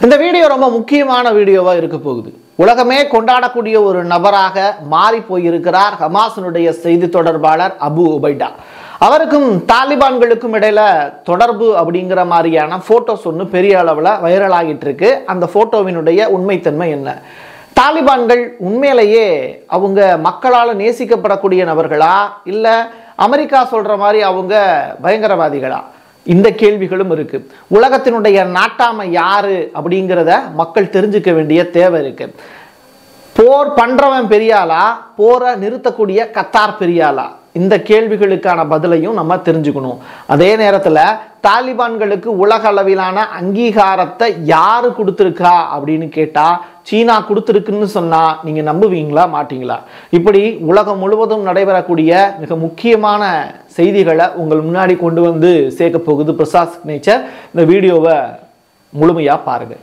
இந்த வீடியோ ரொம்ப முக்கியமான வீடியோவா இருக்க போகுது உலகமே கொண்டாடக்கூடிய ஒரு நபராக மாறி போயிருக்கிறார் ஹமாஸினுடைய செய்தி தொடர்பாளர் அபு உபைடா அவருக்கும் தாலிபான்களுக்கும் இடையில தொடர்பு அப்படிங்கிற மாதிரியான போட்டோஸ் ஒன்று பெரிய அளவில் வைரல் ஆகிட்டு இருக்கு அந்த போட்டோவினுடைய உண்மைத்தன்மை என்ன தாலிபான்கள் உண்மையிலேயே அவங்க மக்களால் நேசிக்கப்படக்கூடிய நபர்களா இல்லை அமெரிக்கா சொல்ற மாதிரி அவங்க பயங்கரவாதிகளா இந்த கேள்விகளும் இருக்கு உலகத்தினுடைய நாட்டாமை யாரு அப்படிங்கிறத மக்கள் தெரிஞ்சுக்க வேண்டிய தேவை இருக்கு போர் பண்றவன் பெரியாளா போரை நிறுத்தக்கூடிய கத்தார் பெரியாளா இந்த கேள்விகளுக்கான பதிலையும் நம்ம தெரிஞ்சுக்கணும் அதே நேரத்தில் தாலிபான்களுக்கு உலக அளவிலான அங்கீகாரத்தை யாரு கொடுத்துருக்கா அப்படின்னு கேட்டா சீனா கொடுத்துருக்குன்னு சொன்னா நீங்க நம்புவீங்களா மாட்டீங்களா இப்படி உலகம் முழுவதும் நடைபெறக்கூடிய மிக முக்கியமான செய்திகளை உங்கள் முன்னாடி கொண்டு வந்து சேர்க்க போகுது பிரசாத் நேச்சர் இந்த வீடியோவை முழுமையா பாருங்க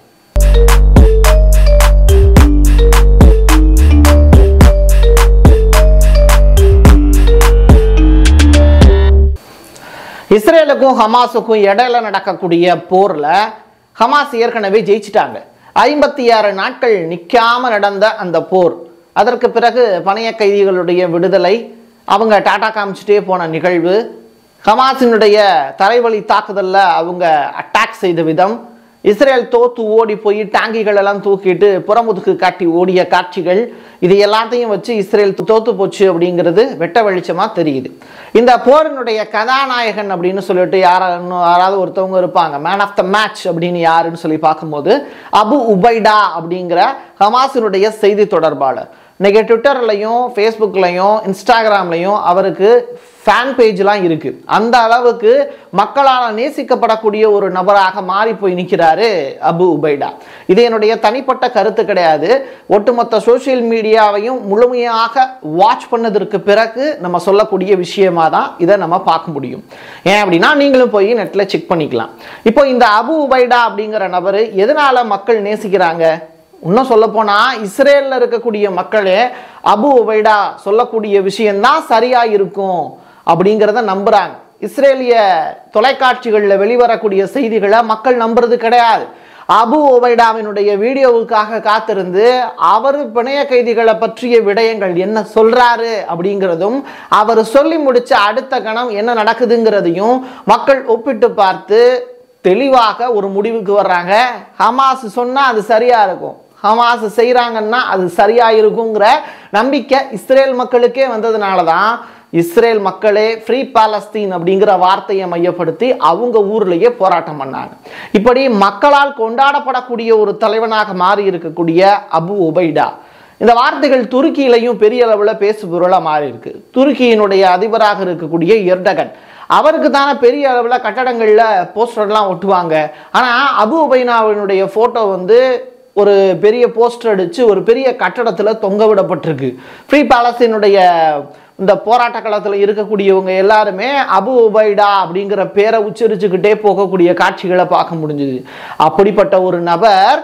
இஸ்ரேலுக்கும் ஹமாஸுக்கும் இடையில நடக்கக்கூடிய போர்ல ஹமாஸ் ஏற்கனவே ஜெயிச்சிட்டாங்க ஐம்பத்தி ஆறு நாட்கள் நிற்காம நடந்த அந்த போர் அதற்கு பிறகு பணைய கைதிகளுடைய விடுதலை அவங்க டாடா காமிச்சிட்டே போன நிகழ்வு ஹமாஸினுடைய தரைவழி தாக்குதல்ல அவங்க அட்டாக் செய்த விதம் இஸ்ரேல் தோத்து ஓடி போய் டாங்கிகள் எல்லாம் தூக்கிட்டு புறமுதுக்கு காட்டி ஓடிய காட்சிகள் இது எல்லாத்தையும் வச்சு இஸ்ரேல் தோத்து போச்சு அப்படிங்கிறது வெட்ட வெளிச்சமா தெரியுது இந்த போரினுடைய கதாநாயகன் அப்படின்னு சொல்லிட்டு யாரா இன்னும் யாராவது ஒருத்தவங்க இருப்பாங்க மேன் ஆஃப் த மேட்ச் அப்படின்னு யாருன்னு சொல்லி பார்க்கும்போது அபு உபைடா அப்படிங்கிற ஹமாஸினுடைய செய்தி தொடர்பாளர் இன்னைக்கு ட்விட்டர்லையும் ஃபேஸ்புக்லையும் இன்ஸ்டாகிராம்லையும் அவருக்கு ஃபேன் பேஜ்லாம் இருக்கு அந்த அளவுக்கு மக்களால் நேசிக்கப்படக்கூடிய ஒரு நபராக மாறி போய் நிற்கிறாரு அபு உபைடா இது என்னுடைய தனிப்பட்ட கருத்து கிடையாது ஒட்டுமொத்த சோஷியல் மீடியாவையும் முழுமையாக வாட்ச் பண்ணதற்கு பிறகு நம்ம சொல்லக்கூடிய விஷயமா தான் இதை நம்ம பார்க்க முடியும் ஏன் அப்படின்னா நீங்களும் போய் நெட்டில் செக் பண்ணிக்கலாம் இப்போ இந்த அபு உபைடா அப்படிங்கிற நபர் எதனால மக்கள் நேசிக்கிறாங்க இன்னும் சொல்ல போனா இஸ்ரேல்ல இருக்கக்கூடிய மக்களே அபு உபைடா சொல்லக்கூடிய விஷயம்தான் சரியா இருக்கும் அப்படிங்கிறத நம்புறாங்க இஸ்ரேலிய தொலைக்காட்சிகளில் வெளிவரக்கூடிய செய்திகளை மக்கள் நம்புறது கிடையாது அபு உபைடாவினுடைய வீடியோவுக்காக காத்திருந்து அவர் பிணைய கைதிகளை பற்றிய விடயங்கள் என்ன சொல்றாரு அப்படிங்கிறதும் அவர் சொல்லி முடிச்ச அடுத்த கணம் என்ன நடக்குதுங்கிறதையும் மக்கள் ஒப்பிட்டு பார்த்து தெளிவாக ஒரு முடிவுக்கு வர்றாங்க ஹமாஸ் சொன்னா அது சரியா இருக்கும் ஹமாஸ் செய்கிறாங்கன்னா அது சரியா இருக்குங்கிற நம்பிக்கை இஸ்ரேல் மக்களுக்கே வந்ததுனால தான் இஸ்ரேல் மக்களே ஃப்ரீ பாலஸ்தீன் அப்படிங்கிற வார்த்தையை மையப்படுத்தி அவங்க ஊர்லேயே போராட்டம் பண்ணாங்க இப்படி மக்களால் கொண்டாடப்படக்கூடிய ஒரு தலைவனாக மாறி இருக்கக்கூடிய அபு உபைடா இந்த வார்த்தைகள் துருக்கியிலையும் பெரிய அளவில் பேசு பொருளாக மாறி இருக்கு துருக்கியினுடைய அதிபராக இருக்கக்கூடிய எர்டகன் அவருக்கு தானே பெரிய அளவில் கட்டடங்களில் போஸ்டர்லாம் ஒட்டுவாங்க ஆனால் அபு உபைனாவினுடைய ஃபோட்டோ வந்து ஒரு பெரிய போஸ்டர் அடித்து ஒரு பெரிய கட்டடத்தில் தொங்க விடப்பட்டிருக்கு ஃப்ரீ பாலஸ்தீனுடைய இந்த போராட்ட களத்தில் இருக்கக்கூடியவங்க எல்லாருமே அபு உபைடா அப்படிங்கிற பேரை உச்சரிச்சுக்கிட்டே போகக்கூடிய காட்சிகளை பார்க்க முடிஞ்சுது அப்படிப்பட்ட ஒரு நபர்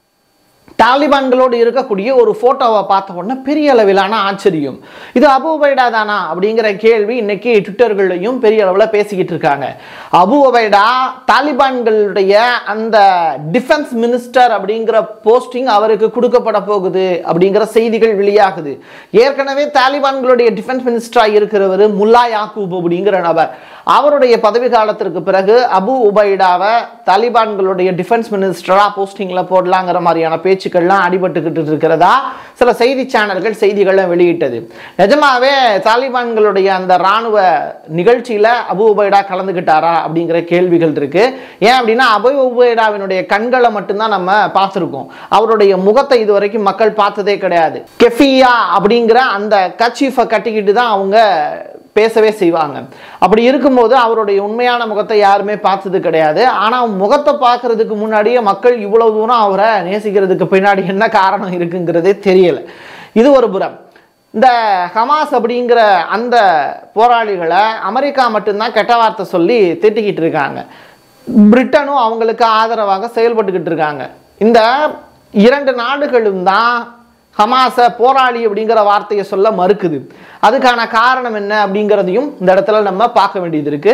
தாலிபான்களோடு இருக்கக்கூடிய ஒரு போட்டோவை பார்த்த உடனே பெரிய அளவிலான ஆச்சரியம் இது அபு உபைடா தானா அப்படிங்கிற கேள்வி இன்னைக்கு ட்விட்டர்களையும் பெரிய அளவில் பேசிக்கிட்டு இருக்காங்க அபு உபைடா தாலிபான்களுடைய அந்த டிஃபென்ஸ் மினிஸ்டர் அப்படிங்கிற போஸ்டிங் அவருக்கு கொடுக்கப்பட போகுது அப்படிங்கிற செய்திகள் வெளியாகுது ஏற்கனவே தாலிபான்களுடைய டிஃபென்ஸ் மினிஸ்டராக இருக்கிறவர் முல்லா யாக்கூப் அப்படிங்கிற நபர் அவருடைய பதவி காலத்திற்கு பிறகு அபு உபைடாவை தாலிபான்களுடைய டிஃபென்ஸ் மினிஸ்டராக போஸ்டிங்கில் போடலாங்கிற மாதிரியான பேச்சுக்கள்லாம் அடிபட்டுக்கிட்டு இருக்கிறதா சில செய்தி சேனல்கள் செய்திகளை வெளியிட்டது நிஜமாவே தாலிபான்களுடைய அந்த இராணுவ நிகழ்ச்சியில் அபு உபைடா கலந்துக்கிட்டாரா அப்படிங்கிற கேள்விகள் இருக்கு ஏன் அப்படின்னா அபு உபைடாவினுடைய கண்களை மட்டும்தான் நம்ம பார்த்துருக்கோம் அவருடைய முகத்தை இது வரைக்கும் மக்கள் பார்த்ததே கிடையாது கெஃபியா அப்படிங்கிற அந்த கச்சீஃபை கட்டிக்கிட்டு தான் அவங்க பேசவே செய்வாங்க அப்படி இருக்கும்போது அவருடைய உண்மையான முகத்தை யாருமே பார்த்தது கிடையாது ஆனால் முகத்தை பார்க்கறதுக்கு முன்னாடியே மக்கள் இவ்வளவு தூரம் அவரை நேசிக்கிறதுக்கு பின்னாடி என்ன காரணம் இருக்குங்கிறதே தெரியல இது ஒரு புறம் இந்த ஹமாஸ் அப்படிங்கிற அந்த போராளிகளை அமெரிக்கா மட்டும்தான் கெட்ட வார்த்தை சொல்லி திட்டிக்கிட்டு இருக்காங்க பிரிட்டனும் அவங்களுக்கு ஆதரவாக செயல்பட்டுக்கிட்டு இருக்காங்க இந்த இரண்டு நாடுகளும் தான் ஹமாஸை போராளி அப்படிங்கிற வார்த்தையை சொல்ல மறுக்குது அதுக்கான காரணம் என்ன அப்படிங்கிறதையும் இந்த இடத்துல நம்ம பார்க்க வேண்டியது இருக்கு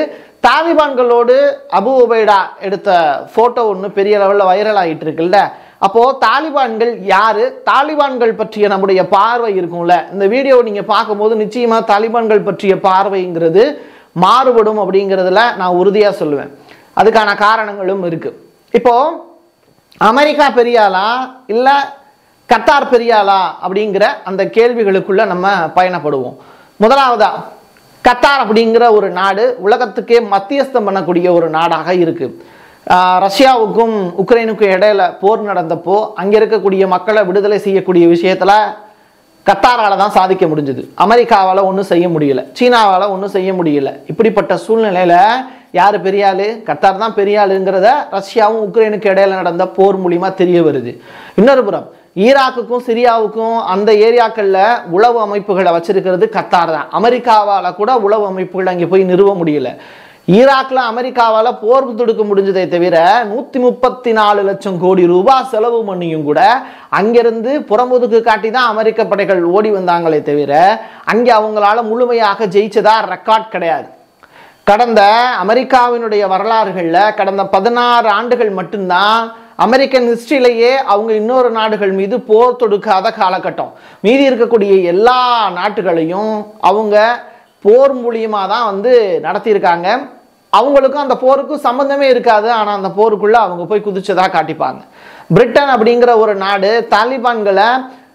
தாலிபான்களோடு அபு உபைடா எடுத்த போட்டோ ஒன்று பெரிய லெவலில் வைரல் ஆகிட்டு இருக்குல்ல அப்போ தாலிபான்கள் யாரு தாலிபான்கள் பற்றிய நம்முடைய பார்வை இருக்கும்ல இந்த வீடியோ நீங்க பார்க்கும்போது நிச்சயமா தாலிபான்கள் பற்றிய பார்வைங்கிறது மாறுபடும் அப்படிங்கிறதுல நான் உறுதியா சொல்லுவேன் அதுக்கான காரணங்களும் இருக்கு இப்போ அமெரிக்கா பெரியாளா இல்ல கத்தார் பெரியாளா அப்படிங்கிற அந்த கேள்விகளுக்குள்ள நம்ம பயணப்படுவோம் முதலாவதா கத்தார் அப்படிங்கிற ஒரு நாடு உலகத்துக்கே மத்தியஸ்தம் பண்ணக்கூடிய ஒரு நாடாக இருக்கு ஆஹ் ரஷ்யாவுக்கும் உக்ரைனுக்கும் இடையில போர் நடந்தப்போ அங்க இருக்கக்கூடிய மக்களை விடுதலை செய்யக்கூடிய விஷயத்துல கத்தாரால தான் சாதிக்க முடிஞ்சது அமெரிக்காவால் ஒன்றும் செய்ய முடியல சீனாவால் ஒன்றும் செய்ய முடியல இப்படிப்பட்ட சூழ்நிலையில யார் பெரியாளு கத்தார் தான் பெரியாளுங்கிறத ரஷ்யாவும் உக்ரைனுக்கு இடையில நடந்த போர் மூலியமா தெரிய வருது இன்னொரு புறம் ஈராக்குக்கும் சிரியாவுக்கும் அந்த ஏரியாக்கள்ல உளவு அமைப்புகளை வச்சிருக்கிறது கத்தார் தான் அமெரிக்காவால கூட உளவு அமைப்புகள் அங்கே போய் நிறுவ முடியல ஈராக்ல அமெரிக்காவால போர் தொடுக்க முடிஞ்சதை தவிர நூத்தி முப்பத்தி நாலு லட்சம் கோடி ரூபாய் செலவு பண்ணியும் கூட அங்கிருந்து புறமுதுக்கு காட்டி தான் அமெரிக்க படைகள் ஓடி வந்தாங்களே தவிர அங்கே அவங்களால முழுமையாக ஜெயிச்சதா ரெக்கார்ட் கிடையாது கடந்த அமெரிக்காவினுடைய வரலாறுகள்ல கடந்த பதினாறு ஆண்டுகள் மட்டும்தான் அமெரிக்கன் ஹிஸ்டரியிலேயே அவங்க இன்னொரு நாடுகள் மீது போர் தொடுக்காத காலகட்டம் மீதி இருக்கக்கூடிய எல்லா நாட்டுகளையும் அவங்க போர் மூலியமா தான் வந்து நடத்தியிருக்காங்க அவங்களுக்கும் அந்த போருக்கும் சம்பந்தமே இருக்காது ஆனால் அந்த போருக்குள்ள அவங்க போய் குதிச்சதா காட்டிப்பாங்க பிரிட்டன் அப்படிங்கிற ஒரு நாடு தாலிபான்களை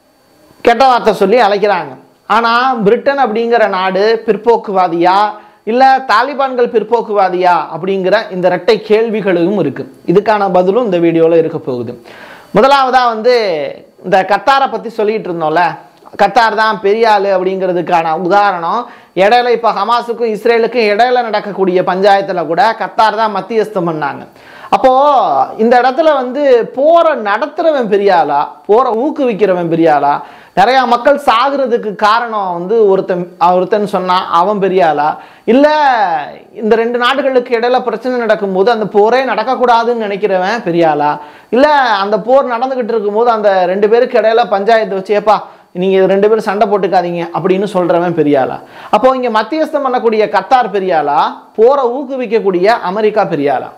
கெட்ட வார்த்தை சொல்லி அழைக்கிறாங்க ஆனால் பிரிட்டன் அப்படிங்கிற நாடு பிற்போக்குவாதியா இல்லை தாலிபான்கள் பிற்போக்குவாதியா அப்படிங்கிற இந்த இரட்டை கேள்விகளும் இருக்கு இதுக்கான பதிலும் இந்த வீடியோவில் இருக்க போகுது முதலாவதா வந்து இந்த கத்தாரை பற்றி சொல்லிட்டு இருந்தோம்ல கத்தார் தான் பெரிய ஆளு அப்படிங்கிறதுக்கான உதாரணம் இடையில இப்போ ஹமாஸுக்கும் இஸ்ரேலுக்கும் இடையில நடக்கக்கூடிய பஞ்சாயத்தில் கூட கத்தார் தான் மத்தியஸ்தம் பண்ணாங்க அப்போ இந்த இடத்துல வந்து போரை நடத்துறவன் பெரிய ஆளா போரை ஊக்குவிக்கிறவன் பெரிய ஆளா நிறைய மக்கள் சாகுறதுக்கு காரணம் வந்து ஒருத்தன் ஒருத்தன் சொன்னா அவன் பெரிய ஆளா இல்ல இந்த ரெண்டு நாடுகளுக்கு இடையில பிரச்சனை நடக்கும்போது அந்த போரே நடக்கக்கூடாதுன்னு நினைக்கிறவன் பெரிய ஆளா இல்ல அந்த போர் நடந்துகிட்டு இருக்கும்போது அந்த ரெண்டு பேருக்கு இடையில பஞ்சாயத்து வச்சு ஏப்பா நீங்க இது ரெண்டு பேரும் சண்டை போட்டுக்காதீங்க அப்படின்னு சொல்றவன் பெரிய ஆளா அப்போ இங்க மத்தியஸ்தம் பண்ணக்கூடிய கத்தார் பெரிய ஆளா போரை ஊக்குவிக்கக்கூடிய அமெரிக்கா பெரிய ஆளா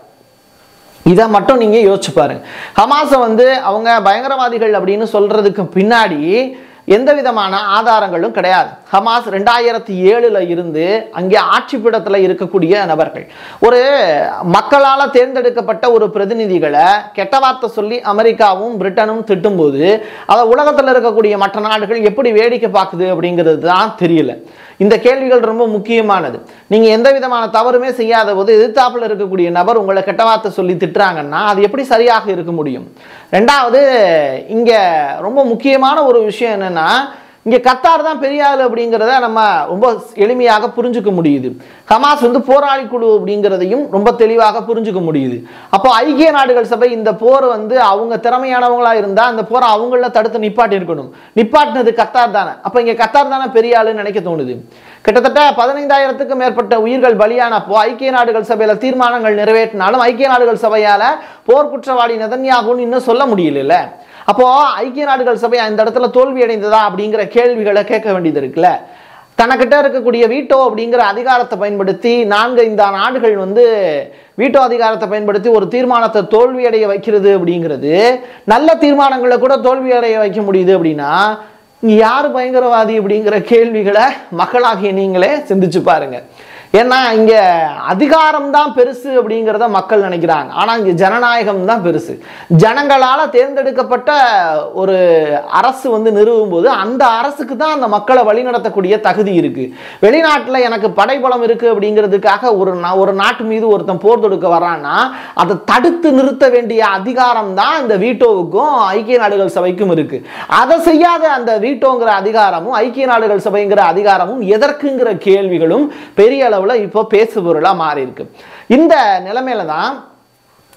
இதை மட்டும் நீங்க யோசிச்சு பாருங்க ஹமாஸை வந்து அவங்க பயங்கரவாதிகள் அப்படின்னு சொல்றதுக்கு பின்னாடி எந்த விதமான ஆதாரங்களும் கிடையாது ஹமாஸ் ரெண்டாயிரத்தி ஏழுல இருந்து அங்கே ஆட்சி பீடத்துல இருக்கக்கூடிய நபர்கள் ஒரு மக்களால் தேர்ந்தெடுக்கப்பட்ட ஒரு பிரதிநிதிகளை கெட்ட வார்த்தை சொல்லி அமெரிக்காவும் பிரிட்டனும் திட்டும்போது அதை உலகத்தில் இருக்கக்கூடிய மற்ற நாடுகள் எப்படி வேடிக்கை பார்க்குது அப்படிங்கிறது தான் தெரியல இந்த கேள்விகள் ரொம்ப முக்கியமானது நீங்க எந்த விதமான தவறுமே செய்யாத போது எதிர்த்தாப்புல இருக்கக்கூடிய நபர் உங்களை கெட்ட வார்த்தை சொல்லி திட்டுறாங்கன்னா அது எப்படி சரியாக இருக்க முடியும் ரெண்டாவது இங்க ரொம்ப முக்கியமான ஒரு விஷயம் என்னன்னா இங்க கத்தார் தான் பெரிய ஆளு அப்படிங்கிறத நம்ம ரொம்ப எளிமையாக புரிஞ்சுக்க முடியுது ஹமாஸ் வந்து போராளி குழு அப்படிங்கிறதையும் ரொம்ப தெளிவாக புரிஞ்சுக்க முடியுது அப்போ ஐக்கிய நாடுகள் சபை இந்த போர் வந்து அவங்க திறமையானவங்களா இருந்தா அந்த போரை அவங்கள தடுத்து நிப்பாட்டி இருக்கணும் நிப்பாட்டினது கத்தார் தானே அப்ப இங்க கத்தார் தானே பெரிய ஆளுன்னு நினைக்க தோணுது கிட்டத்தட்ட பதினைந்தாயிரத்துக்கும் மேற்பட்ட உயிர்கள் பலியானப்போ ஐக்கிய நாடுகள் சபையில தீர்மானங்கள் நிறைவேற்றினாலும் ஐக்கிய நாடுகள் சபையால போர் குற்றவாளி நெதன்யாகுன்னு இன்னும் சொல்ல முடியல அப்போ ஐக்கிய நாடுகள் சபை அந்த இடத்துல தோல்வி அடைந்ததா அப்படிங்கிற கேள்விகளை கேட்க வேண்டியது இருக்குல்ல தனக்கிட்ட இருக்கக்கூடிய வீட்டோ அப்படிங்கிற அதிகாரத்தை பயன்படுத்தி நான்கு ஐந்து நாடுகள் வந்து வீட்டோ அதிகாரத்தை பயன்படுத்தி ஒரு தீர்மானத்தை தோல்வியடைய வைக்கிறது அப்படிங்கிறது நல்ல தீர்மானங்களை கூட தோல்வியடைய வைக்க முடியுது அப்படின்னா இங்க யார் பயங்கரவாதி அப்படிங்கிற கேள்விகளை மக்களாகிய நீங்களே சிந்திச்சு பாருங்க ஏன்னா இங்க அதிகாரம் தான் பெருசு அப்படிங்கிறத மக்கள் நினைக்கிறாங்க ஆனா இங்க ஜனநாயகம் தான் பெருசு ஜனங்களால தேர்ந்தெடுக்கப்பட்ட ஒரு அரசு வந்து நிறுவும் போது அந்த அரசுக்கு தான் அந்த மக்களை வழிநடத்தக்கூடிய தகுதி இருக்கு வெளிநாட்டுல எனக்கு படைபலம் இருக்கு அப்படிங்கிறதுக்காக ஒரு நா- ஒரு நாட்டு மீது ஒருத்தன் போர் தொடுக்க வரான்னா அதை தடுத்து நிறுத்த வேண்டிய அதிகாரம் தான் இந்த வீட்டோவுக்கும் ஐக்கிய நாடுகள் சபைக்கும் இருக்கு அதை செய்யாத அந்த வீட்டோங்கிற அதிகாரமும் ஐக்கிய நாடுகள் சபைங்கிற அதிகாரமும் எதற்குங்கிற கேள்விகளும் பெரிய அளவுல இப்போ பேசுபொருளா மாறி இருக்கு இந்த நிலைமையில தான்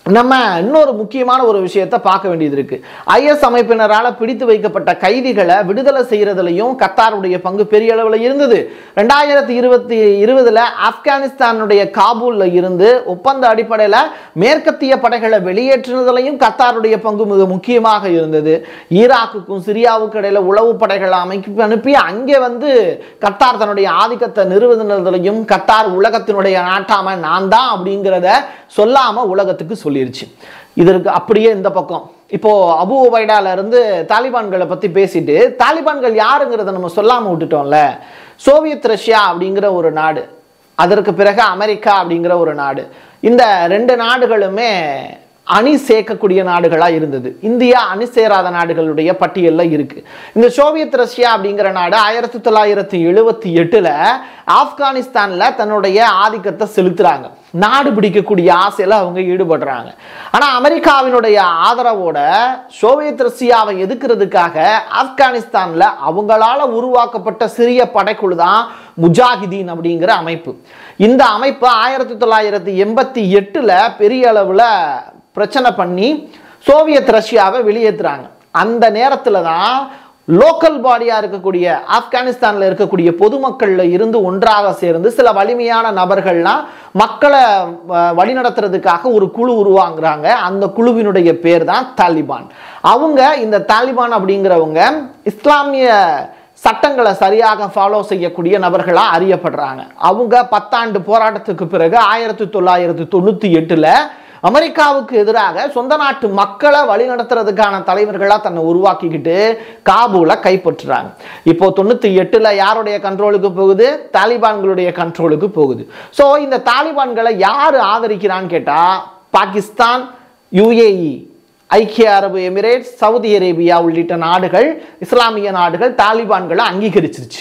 நம்ம இன்னொரு முக்கியமான ஒரு விஷயத்தை பார்க்க வேண்டியது இருக்கு ஐஎஸ் அமைப்பினரால் பிடித்து வைக்கப்பட்ட கைதிகளை விடுதலை செய்யறதுலையும் கத்தாருடைய பங்கு பெரிய அளவில் இருந்தது ரெண்டாயிரத்தி இருபத்தி இருபதுல ஆப்கானிஸ்தானுடைய காபூல்ல இருந்து ஒப்பந்த அடிப்படையில் மேற்கத்திய படைகளை வெளியேற்றுனதுலையும் கத்தாருடைய பங்கு மிக முக்கியமாக இருந்தது ஈராக்குக்கும் சிரியாவுக்கும் இடையில உளவு படைகளை அமைப்பு அனுப்பி அங்கே வந்து கத்தார் தன்னுடைய ஆதிக்கத்தை நிறுவனத்திலையும் கத்தார் உலகத்தினுடைய நாட்டாம நான் தான் அப்படிங்கிறத சொல்லாம உலகத்துக்கு சொல்லிருச்சு இதற்கு அப்படியே இந்த பக்கம் இப்போ அபு உபைடால இருந்து தாலிபான்களை பத்தி பேசிட்டு தாலிபான்கள் யாருங்கிறத நம்ம சொல்லாம விட்டுட்டோம்ல சோவியத் ரஷ்யா அப்படிங்கிற ஒரு நாடு அதற்கு பிறகு அமெரிக்கா அப்படிங்கிற ஒரு நாடு இந்த ரெண்டு நாடுகளுமே அணி சேர்க்கக்கூடிய நாடுகளா இருந்தது இந்தியா அணி சேராத நாடுகளுடைய பட்டியல்ல இருக்கு இந்த சோவியத் ரஷ்யா அப்படிங்கிற நாடு ஆயிரத்தி தொள்ளாயிரத்தி எழுபத்தி எட்டுல ஆப்கானிஸ்தான்ல தன்னுடைய ஆதிக்கத்தை செலுத்துறாங்க நாடு பிடிக்கக்கூடிய ஆசையில அவங்க ஈடுபடுறாங்க ஆனா அமெரிக்காவினுடைய ஆதரவோட சோவியத் ரஷ்யாவை எதுக்குறதுக்காக ஆப்கானிஸ்தான்ல அவங்களால உருவாக்கப்பட்ட சிறிய படைக்குழு தான் முஜாஹிதீன் அப்படிங்கிற அமைப்பு இந்த அமைப்பு ஆயிரத்தி தொள்ளாயிரத்தி எண்பத்தி எட்டுல பெரிய அளவுல பிரச்சனை பண்ணி சோவியத் ரஷ்யாவை வெளியேற்றுறாங்க அந்த நேரத்துல தான் லோக்கல் பாடியா இருக்கக்கூடிய ஆப்கானிஸ்தான்ல இருக்கக்கூடிய பொதுமக்கள்ல இருந்து ஒன்றாக சேர்ந்து சில வலிமையான நபர்கள்லாம் மக்களை அஹ், வழிநடத்துறதுக்காக ஒரு குழு உருவாங்குறாங்க அந்த குழுவினுடைய பேர் தான் தாலிபான் அவங்க இந்த தாலிபான் அப்படிங்கிறவங்க இஸ்லாமிய சட்டங்களை சரியாக ஃபாலோ செய்யக்கூடிய நபர்களா அறியப்படுறாங்க அவங்க பத்தாண்டு போராட்டத்துக்கு பிறகு ஆயிரத்தி தொள்ளாயிரத்தி தொண்ணூத்தி எட்டுல அமெரிக்காவுக்கு எதிராக சொந்த நாட்டு மக்களை வழிநடத்துறதுக்கான தலைவர்களா தன்னை உருவாக்கிக்கிட்டு காபூலை கைப்பற்றுறாங்க இப்போ தொண்ணூத்தி எட்டுல யாருடைய கண்ட்ரோலுக்கு போகுது தாலிபான்களுடைய கண்ட்ரோலுக்கு போகுது ஸோ இந்த தாலிபான்களை யார் ஆதரிக்கிறான்னு கேட்டா பாகிஸ்தான் யுஏஇ ஐக்கிய அரபு எமிரேட்ஸ் சவுதி அரேபியா உள்ளிட்ட நாடுகள் இஸ்லாமிய நாடுகள் தாலிபான்களை அங்கீகரிச்சிருச்சு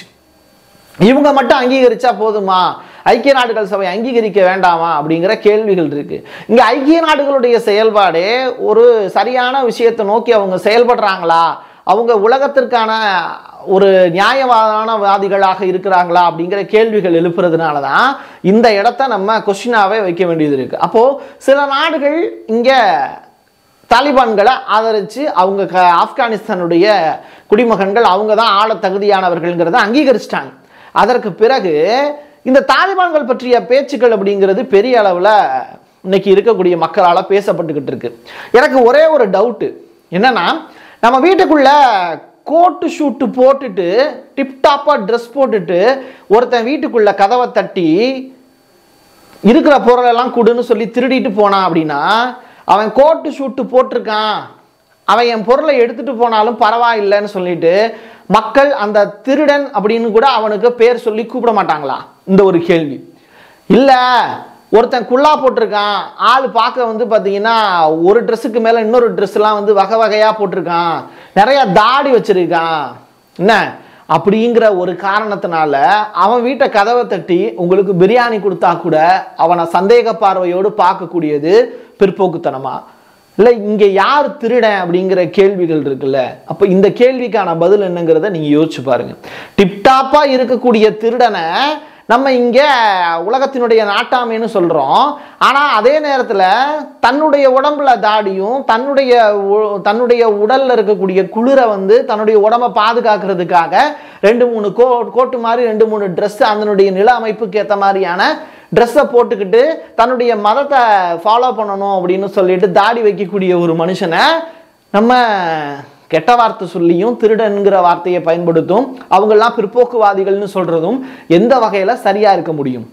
இவங்க மட்டும் அங்கீகரிச்சா போதுமா ஐக்கிய நாடுகள் சபை அங்கீகரிக்க வேண்டாமா அப்படிங்கிற கேள்விகள் இருக்கு இங்க ஐக்கிய நாடுகளுடைய செயல்பாடே ஒரு சரியான விஷயத்தை நோக்கி அவங்க செயல்படுறாங்களா அவங்க உலகத்திற்கான ஒரு நியாயவாதான வாதிகளாக இருக்கிறாங்களா அப்படிங்கிற கேள்விகள் எழுப்புறதுனால தான் இந்த இடத்த நம்ம கொஸ்டினாவே வைக்க வேண்டியது இருக்கு அப்போ சில நாடுகள் இங்க தாலிபான்களை ஆதரித்து அவங்க க ஆப்கானிஸ்தானுடைய குடிமகன்கள் அவங்க தான் ஆள தகுதியானவர்கள்ங்கிறத அங்கீகரிச்சிட்டாங்க அதற்கு பிறகு இந்த தாலிபான்கள் பற்றிய பேச்சுக்கள் அப்படிங்கிறது பெரிய அளவில் இன்னைக்கு இருக்கக்கூடிய மக்களால் பேசப்பட்டுக்கிட்டு இருக்கு எனக்கு ஒரே ஒரு டவுட்டு என்னன்னா நம்ம வீட்டுக்குள்ள கோட்டு ஷூட்டு போட்டுட்டு டிப்டாப்பாக ட்ரெஸ் போட்டுட்டு ஒருத்தன் வீட்டுக்குள்ள கதவை தட்டி இருக்கிற பொருளெல்லாம் கொடுன்னு சொல்லி திருடிட்டு போனான் அப்படின்னா அவன் கோட்டு ஷூட்டு போட்டிருக்கான் அவன் என் பொருளை எடுத்துட்டு போனாலும் பரவாயில்லைன்னு சொல்லிட்டு மக்கள் அந்த திருடன் அப்படின்னு கூட அவனுக்கு பேர் சொல்லி கூப்பிட மாட்டாங்களா இந்த ஒரு கேள்வி இல்லை ஒருத்தன் குல்லா போட்டிருக்கான் ஆள் பார்க்க வந்து பார்த்தீங்கன்னா ஒரு ட்ரெஸ்ஸுக்கு மேலே இன்னொரு ட்ரெஸ்லாம் வந்து வகை வகையாக போட்டிருக்கான் நிறைய தாடி வச்சிருக்கான் என்ன அப்படிங்கிற ஒரு காரணத்தினால அவன் வீட்டை கதவை தட்டி உங்களுக்கு பிரியாணி கொடுத்தா கூட அவனை சந்தேக பார்வையோடு பார்க்கக்கூடியது பிற்போக்குத்தனமா இல்லை இங்கே யார் திருடன் அப்படிங்கிற கேள்விகள் இருக்குல்ல அப்போ இந்த கேள்விக்கான பதில் என்னங்கிறத நீங்கள் யோசிச்சு பாருங்க டிப்டாப்பாக இருக்கக்கூடிய திருடனை நம்ம இங்கே உலகத்தினுடைய நாட்டாமைன்னு சொல்கிறோம் ஆனால் அதே நேரத்தில் தன்னுடைய உடம்புல தாடியும் தன்னுடைய உ- தன்னுடைய உடலில் இருக்கக்கூடிய குளிரை வந்து தன்னுடைய உடம்பை பாதுகாக்கிறதுக்காக ரெண்டு மூணு கோ கோட்டு மாதிரி ரெண்டு மூணு ட்ரெஸ் அதனுடைய நில அமைப்புக்கு ஏற்ற மாதிரியான ட்ரெஸ்ஸை போட்டுக்கிட்டு தன்னுடைய மதத்தை ஃபாலோ பண்ணணும் அப்படின்னு சொல்லிட்டு தாடி வைக்கக்கூடிய ஒரு மனுஷனை நம்ம கெட்ட வார்த்தை சொல்லியும் திருடன்கிற வார்த்தையை பயன்படுத்தும் அவங்கெல்லாம் பிற்போக்குவாதிகள்னு சொல்றதும் எந்த வகையில் சரியா இருக்க முடியும்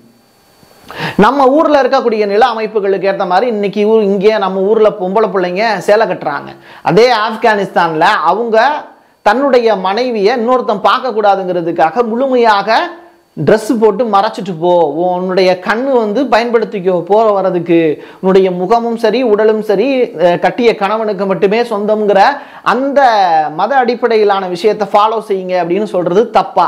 நம்ம ஊர்ல இருக்கக்கூடிய நில அமைப்புகளுக்கு ஏற்ற மாதிரி இன்னைக்கு ஊர் இங்கே நம்ம ஊர்ல பொம்பளை பிள்ளைங்க சேலை கட்டுறாங்க அதே ஆப்கானிஸ்தான்ல அவங்க தன்னுடைய மனைவியை இன்னொருத்தன் பார்க்கக்கூடாதுங்கிறதுக்காக முழுமையாக Dress போட்டு மறைச்சிட்டு போ உன்னுடைய கண்ணு வந்து பயன்படுத்திக்கோ போற வர்றதுக்கு உன்னுடைய முகமும் சரி உடலும் சரி அஹ், கட்டிய கணவனுக்கு மட்டுமே சொந்தம்ங்கிற அந்த மத அடிப்படையிலான விஷயத்தை ஃபாலோ செய்யுங்க அப்படின்னு சொல்றது தப்பா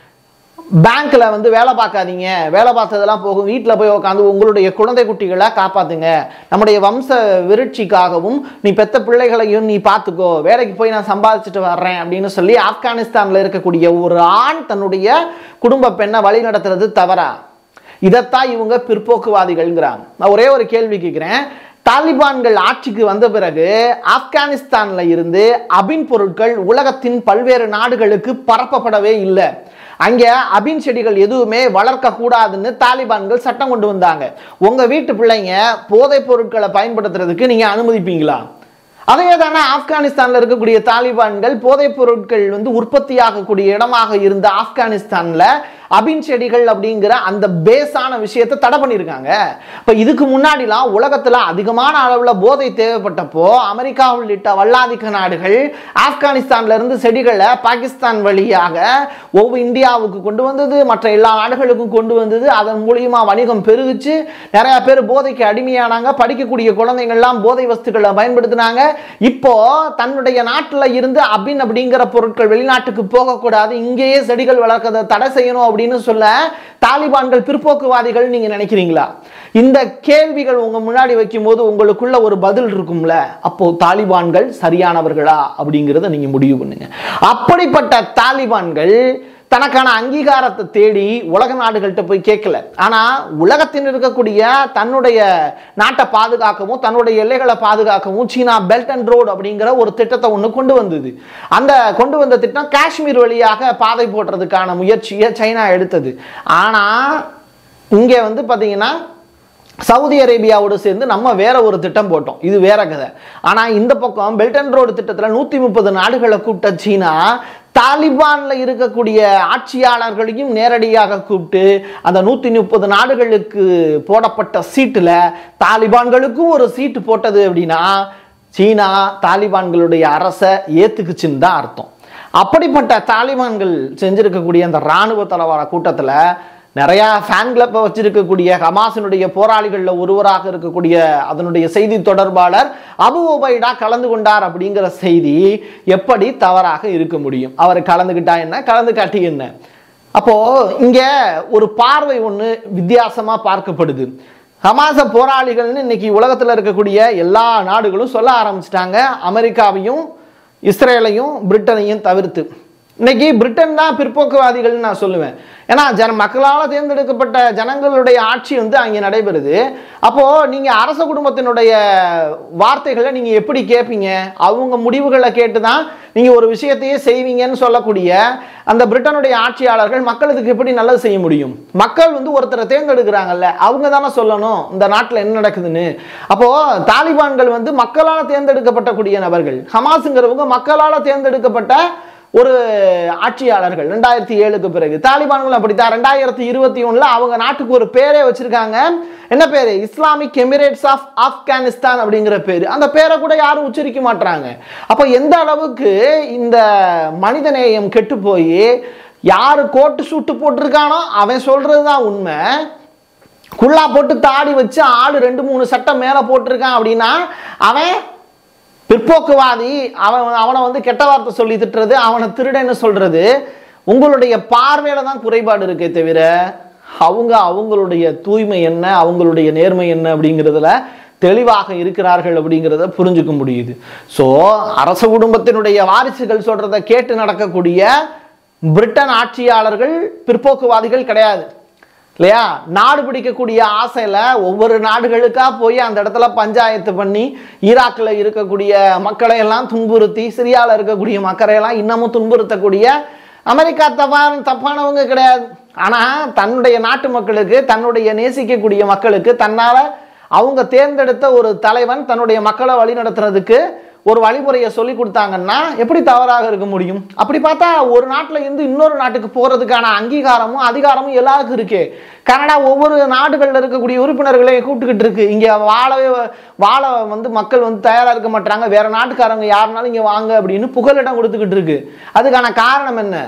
பேங்க்ல வந்து வேலை பார்க்காதீங்க வேலை பார்த்ததெல்லாம் போகும் வீட்டில் போய் உட்காந்து உங்களுடைய குழந்தை குட்டிகளை காப்பாத்துங்க நம்முடைய வம்ச விருட்சிக்காகவும் நீ பெத்த பிள்ளைகளையும் நீ பார்த்துக்கோ வேலைக்கு போய் நான் சம்பாதிச்சுட்டு வர்றேன் அப்படின்னு சொல்லி ஆப்கானிஸ்தான்ல இருக்கக்கூடிய ஒரு ஆண் தன்னுடைய குடும்ப பெண்ணை வழி நடத்துறது தவறா இதைத்தான் இவங்க பிற்போக்குவாதிகள்ங்கிறாங்க நான் ஒரே ஒரு கேள்வி கேட்குறேன் தாலிபான்கள் ஆட்சிக்கு வந்த பிறகு ஆப்கானிஸ்தான்ல இருந்து அபின் பொருட்கள் உலகத்தின் பல்வேறு நாடுகளுக்கு பரப்பப்படவே இல்லை அங்க அபின் செடிகள் எதுவுமே வளர்க்க கூடாதுன்னு தாலிபான்கள் சட்டம் கொண்டு வந்தாங்க உங்க வீட்டு பிள்ளைங்க போதைப் பொருட்களை பயன்படுத்துறதுக்கு நீங்க அனுமதிப்பீங்களா அதே தானே ஆப்கானிஸ்தான்ல இருக்கக்கூடிய தாலிபான்கள் போதைப் பொருட்கள் வந்து உற்பத்தியாகக்கூடிய இடமாக இருந்த ஆப்கானிஸ்தான்ல அபின் செடிகள் அப்படிங்கிற அந்த பேஸான விஷயத்தை தடை பண்ணியிருக்காங்க இப்போ இதுக்கு முன்னாடிலாம் உலகத்தில் அதிகமான அளவில் போதை தேவைப்பட்டப்போ அமெரிக்கா உள்ளிட்ட வல்லாதிக்க நாடுகள் ஆப்கானிஸ்தான்ல இருந்து செடிகளை பாகிஸ்தான் வழியாக ஒவ்வொரு இந்தியாவுக்கு கொண்டு வந்தது மற்ற எல்லா நாடுகளுக்கும் கொண்டு வந்தது அதன் மூலியமா வணிகம் பெருகுச்சு நிறைய பேர் போதைக்கு அடிமையானாங்க படிக்கக்கூடிய குழந்தைங்கள்லாம் போதை வஸ்துக்களை பயன்படுத்தினாங்க இப்போ தன்னுடைய நாட்டில் இருந்து அபின் அப்படிங்கிற பொருட்கள் வெளிநாட்டுக்கு போகக்கூடாது இங்கேயே செடிகள் வளர்க்கறதை தடை செய்யணும் அப்படின்னு சொல்ல தாலிபான்கள் பிற்போக்குவாதிகள் நீங்க நினைக்கிறீங்களா இந்த கேள்விகள் உங்க முன்னாடி வைக்கும்போது உங்களுக்குள்ள ஒரு பதில் இருக்கும்ல அப்போ தாலிபான்கள் சரியானவர்களா அப்படிங்கிறத நீங்க முடிவு பண்ணுங்க அப்படிப்பட்ட தாலிபான்கள் தனக்கான அங்கீகாரத்தை தேடி உலக நாடுகள்கிட்ட போய் கேட்கல ஆனா உலகத்தில் இருக்கக்கூடிய தன்னுடைய நாட்டை பாதுகாக்கவும் தன்னுடைய எல்லைகளை பாதுகாக்கவும் சீனா பெல்ட் அண்ட் ரோடு அப்படிங்கிற ஒரு திட்டத்தை ஒன்று கொண்டு வந்தது அந்த கொண்டு வந்த திட்டம் காஷ்மீர் வழியாக பாதை போடுறதுக்கான முயற்சியை சைனா எடுத்தது ஆனா இங்கே வந்து பார்த்தீங்கன்னா சவுதி அரேபியாவோடு சேர்ந்து நம்ம வேற ஒரு திட்டம் போட்டோம் இது வேற கதை ஆனா இந்த பக்கம் பெல்ட் அண்ட் ரோடு திட்டத்துல நூத்தி முப்பது நாடுகளை கூப்பிட்ட சீனா தாலிபான்ல இருக்கக்கூடிய ஆட்சியாளர்களையும் நேரடியாக கூப்பிட்டு அந்த நூத்தி முப்பது நாடுகளுக்கு போடப்பட்ட சீட்டுல தாலிபான்களுக்கும் ஒரு சீட்டு போட்டது அப்படின்னா சீனா தாலிபான்களுடைய அரசை ஏத்துக்குச்சுன்னு தான் அர்த்தம் அப்படிப்பட்ட தாலிபான்கள் செஞ்சிருக்கக்கூடிய அந்த இராணுவ தளவாட கூட்டத்துல நிறைய ஃபேன் கிளப்பை வச்சிருக்கக்கூடிய ஹமாஸினுடைய போராளிகளில் ஒருவராக இருக்கக்கூடிய அதனுடைய செய்தி தொடர்பாளர் அபு உபைடா கலந்து கொண்டார் அப்படிங்கிற செய்தி எப்படி தவறாக இருக்க முடியும் அவர் கலந்துக்கிட்டா என்ன கலந்து காட்டி என்ன அப்போ இங்க ஒரு பார்வை ஒன்று வித்தியாசமா பார்க்கப்படுது ஹமாச போராளிகள்னு இன்னைக்கு உலகத்தில் இருக்கக்கூடிய எல்லா நாடுகளும் சொல்ல ஆரம்பிச்சிட்டாங்க அமெரிக்காவையும் இஸ்ரேலையும் பிரிட்டனையும் தவிர்த்து இன்னைக்கு பிரிட்டன் தான் பிற்போக்குவாதிகள்னு நான் சொல்லுவேன் ஏன்னா ஜன மக்களால் தேர்ந்தெடுக்கப்பட்ட ஜனங்களுடைய ஆட்சி வந்து அங்கே நடைபெறுது அப்போ நீங்க அரச குடும்பத்தினுடைய வார்த்தைகளை நீங்க எப்படி கேட்பீங்க அவங்க முடிவுகளை கேட்டு தான் நீங்க ஒரு விஷயத்தையே செய்வீங்கன்னு சொல்லக்கூடிய அந்த பிரிட்டனுடைய ஆட்சியாளர்கள் மக்களுக்கு எப்படி நல்லது செய்ய முடியும் மக்கள் வந்து ஒருத்தரை தேர்ந்தெடுக்கிறாங்கல்ல அவங்க தானே சொல்லணும் இந்த நாட்டில் என்ன நடக்குதுன்னு அப்போ தாலிபான்கள் வந்து மக்களால் தேர்ந்தெடுக்கப்பட்ட கூடிய நபர்கள் ஹமாஸுங்கிறவங்க மக்களால் தேர்ந்தெடுக்கப்பட்ட ஒரு ஆட்சியாளர்கள் ரெண்டாயிரத்தி ஏழுக்கு பிறகு தாலிபான்கள் அப்படித்தான் ரெண்டாயிரத்தி இருபத்தி ஒண்ணுல அவங்க நாட்டுக்கு ஒரு பேரே வச்சிருக்காங்க என்ன பேரு இஸ்லாமிக் எமிரேட்ஸ் ஆஃப் ஆப்கானிஸ்தான் அப்படிங்கிற பேரு அந்த பேரை கூட யாரும் உச்சரிக்க மாட்டாங்க அப்போ எந்த அளவுக்கு இந்த மனிதநேயம் கெட்டு போய் யாரு கோட்டு சூட்டு போட்டிருக்கானோ அவன் சொல்றதுதான் உண்மை குள்ளா போட்டு தாடி வச்சு ஆடு ரெண்டு மூணு சட்டம் மேலே போட்டிருக்கான் அப்படின்னா அவன் பிற்போக்குவாதி அவன் அவனை வந்து கெட்ட வார்த்தை சொல்லி திட்டுறது அவனை திருடன்னு சொல்றது உங்களுடைய பார்வையில தான் குறைபாடு இருக்கே தவிர அவங்க அவங்களுடைய தூய்மை என்ன அவங்களுடைய நேர்மை என்ன அப்படிங்கிறதுல தெளிவாக இருக்கிறார்கள் அப்படிங்கிறத புரிஞ்சுக்க முடியுது ஸோ அரச குடும்பத்தினுடைய வாரிசுகள் சொல்றதை கேட்டு நடக்கக்கூடிய பிரிட்டன் ஆட்சியாளர்கள் பிற்போக்குவாதிகள் கிடையாது இல்லையா நாடு பிடிக்கக்கூடிய ஆசையில் ஒவ்வொரு நாடுகளுக்கா போய் அந்த இடத்துல பஞ்சாயத்து பண்ணி ஈராக்கில் இருக்கக்கூடிய மக்களை எல்லாம் துன்புறுத்தி சிரியாவில் இருக்கக்கூடிய மக்களை எல்லாம் இன்னமும் துன்புறுத்தக்கூடிய அமெரிக்கா தப்பான தப்பானவங்க கிடையாது ஆனால் தன்னுடைய நாட்டு மக்களுக்கு தன்னுடைய நேசிக்கக்கூடிய மக்களுக்கு தன்னால் அவங்க தேர்ந்தெடுத்த ஒரு தலைவன் தன்னுடைய மக்களை வழிநடத்துறதுக்கு ஒரு வழிமுறையை சொல்லி கொடுத்தாங்கன்னா எப்படி தவறாக இருக்க முடியும் அப்படி பார்த்தா ஒரு நாட்டில் இருந்து இன்னொரு நாட்டுக்கு போகிறதுக்கான அங்கீகாரமும் அதிகாரமும் எல்லாருக்கும் இருக்கே கனடா ஒவ்வொரு நாடுகளில் இருக்கக்கூடிய உறுப்பினர்களையும் கூப்பிட்டுக்கிட்டு இருக்கு இங்கே வாழவே வாழ வந்து மக்கள் வந்து தயாராக இருக்க மாட்டாங்க வேற நாட்டுக்காரங்க யாருனாலும் இங்கே வாங்க அப்படின்னு புகலிடம் கொடுத்துக்கிட்டு இருக்கு அதுக்கான காரணம் என்ன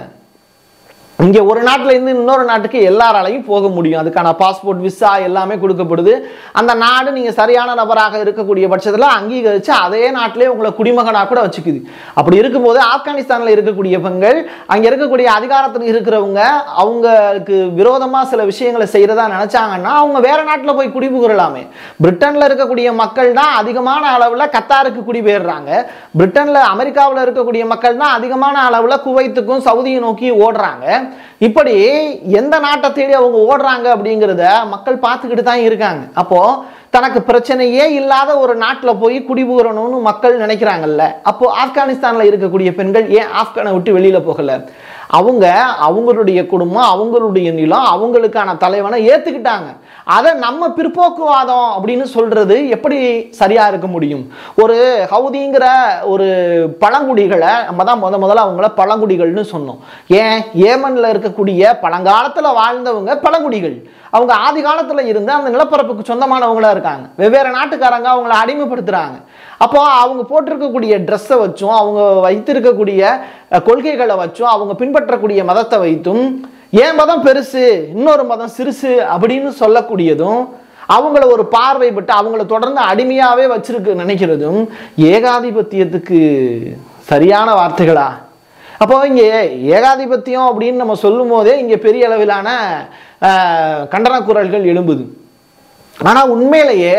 இங்கே ஒரு நாட்டில் இருந்து இன்னொரு நாட்டுக்கு எல்லாராலையும் போக முடியும் அதுக்கான பாஸ்போர்ட் விசா எல்லாமே கொடுக்கப்படுது அந்த நாடு நீங்கள் சரியான நபராக இருக்கக்கூடிய பட்சத்தில் அங்கீகரித்து அதே நாட்டிலே உங்களை குடிமகனாக கூட வச்சுக்குது அப்படி இருக்கும்போது ஆப்கானிஸ்தானில் இருக்கக்கூடிய பெண்கள் அங்கே இருக்கக்கூடிய அதிகாரத்தில் இருக்கிறவங்க அவங்களுக்கு விரோதமாக சில விஷயங்களை செய்கிறதா நினச்சாங்கன்னா அவங்க வேற நாட்டில் போய் குடிபுகழலாமே பிரிட்டனில் இருக்கக்கூடிய மக்கள் தான் அதிகமான அளவில் கத்தாருக்கு குடிபெயர்றாங்க பிரிட்டனில் அமெரிக்காவில் இருக்கக்கூடிய மக்கள் தான் அதிகமான அளவில் குவைத்துக்கும் சவுதியை நோக்கி ஓடுறாங்க இப்படி எந்த நாட்டை தேடி அவங்க ஓடுறாங்க அப்படிங்கிறத மக்கள் பார்த்துக்கிட்டு தான் இருக்காங்க அப்போ தனக்கு பிரச்சனையே இல்லாத ஒரு நாட்டில் போய் குடிபுகரணும்னு மக்கள் நினைக்கிறாங்கல்ல அப்போ ஆப்கானிஸ்தானில் இருக்கக்கூடிய பெண்கள் ஏன் ஆப்கானை விட்டு வெளியில போகல அவங்க அவங்களுடைய குடும்பம் அவங்களுடைய நிலம் அவங்களுக்கான தலைவனை ஏத்துக்கிட்டாங்க அதை நம்ம பிற்போக்குவாதம் அப்படின்னு சொல்றது எப்படி சரியா இருக்க முடியும் ஒரு ஹவுதிங்கிற ஒரு பழங்குடிகளை நம்ம தான் முத முதல்ல அவங்கள பழங்குடிகள்னு சொன்னோம் ஏன் ஏமன்ல இருக்கக்கூடிய பழங்காலத்துல வாழ்ந்தவங்க பழங்குடிகள் அவங்க ஆதி காலத்துல இருந்து அந்த நிலப்பரப்புக்கு சொந்தமானவங்களா இருக்காங்க வெவ்வேறு நாட்டுக்காரங்க அவங்கள அடிமைப்படுத்துறாங்க அப்போ அவங்க போட்டிருக்கக்கூடிய ட்ரெஸ்ஸை வச்சும் அவங்க வைத்திருக்கக்கூடிய அஹ், கொள்கைகளை வச்சும் அவங்க பின்பற்றக்கூடிய மதத்தை வைத்தும் ஏன் மதம் பெருசு இன்னொரு மதம் சிறுசு அப்படின்னு சொல்லக்கூடியதும் அவங்கள ஒரு பார்வை பட்டு அவங்கள தொடர்ந்து அடிமையாவே வச்சிருக்கு நினைக்கிறதும் ஏகாதிபத்தியத்துக்கு சரியான வார்த்தைகளா அப்போ இங்கே ஏகாதிபத்தியம் அப்படின்னு நம்ம சொல்லும் போதே இங்கே பெரிய அளவிலான அஹ், கண்டன குரல்கள் எழும்புது ஆனால் உண்மையிலேயே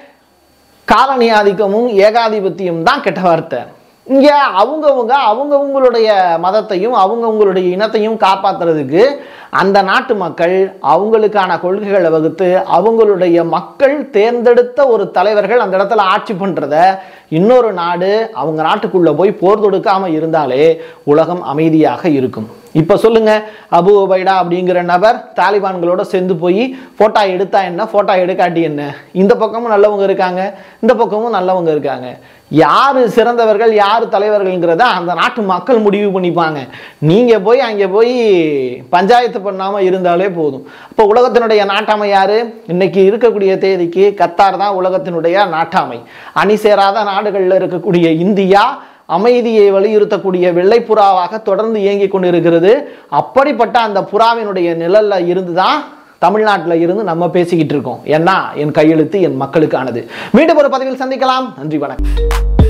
காலனி ஆதிக்கமும் ஏகாதிபத்தியம் தான் கெட்ட வார்த்தை இங்க அவங்கவுங்க அவங்கவுங்களுடைய மதத்தையும் அவங்கவுங்களுடைய இனத்தையும் காப்பாத்துறதுக்கு அந்த நாட்டு மக்கள் அவங்களுக்கான கொள்கைகளை வகுத்து அவங்களுடைய மக்கள் தேர்ந்தெடுத்த ஒரு தலைவர்கள் அந்த இடத்துல ஆட்சி பண்றத இன்னொரு நாடு அவங்க நாட்டுக்குள்ள போய் போர் தொடுக்காம இருந்தாலே உலகம் அமைதியாக இருக்கும் இப்ப சொல்லுங்க அபு உபைடா அப்படிங்கிற நபர் தாலிபான்களோட சேர்ந்து போய் போட்டோ எடுத்தா என்ன போட்டோ எடுக்காட்டி என்ன இந்த பக்கமும் நல்லவங்க இருக்காங்க இந்த பக்கமும் நல்லவங்க இருக்காங்க யாரு சிறந்தவர்கள் யார் தலைவர்கள்ங்கிறத அந்த நாட்டு மக்கள் முடிவு பண்ணிப்பாங்க நீங்க போய் அங்கே போய் பஞ்சாயத்து பண்ணாம இருந்தாலே போதும் இப்போ உலகத்தினுடைய நாட்டாமை யாரு இன்னைக்கு இருக்கக்கூடிய தேதிக்கு கத்தார் தான் உலகத்தினுடைய நாட்டாமை அணி சேராத நாடுகளில் இருக்கக்கூடிய இந்தியா அமைதியை வலியுறுத்தக்கூடிய வெள்ளை புறாவாக தொடர்ந்து இயங்கிக் கொண்டிருக்கிறது அப்படிப்பட்ட அந்த புறாவினுடைய நிழல்ல இருந்து தான் தமிழ்நாட்டில் இருந்து நம்ம பேசிக்கிட்டு இருக்கோம் ஏன்னா என் கையெழுத்து என் மக்களுக்கானது மீண்டும் ஒரு பதிவில் சந்திக்கலாம் நன்றி வணக்கம்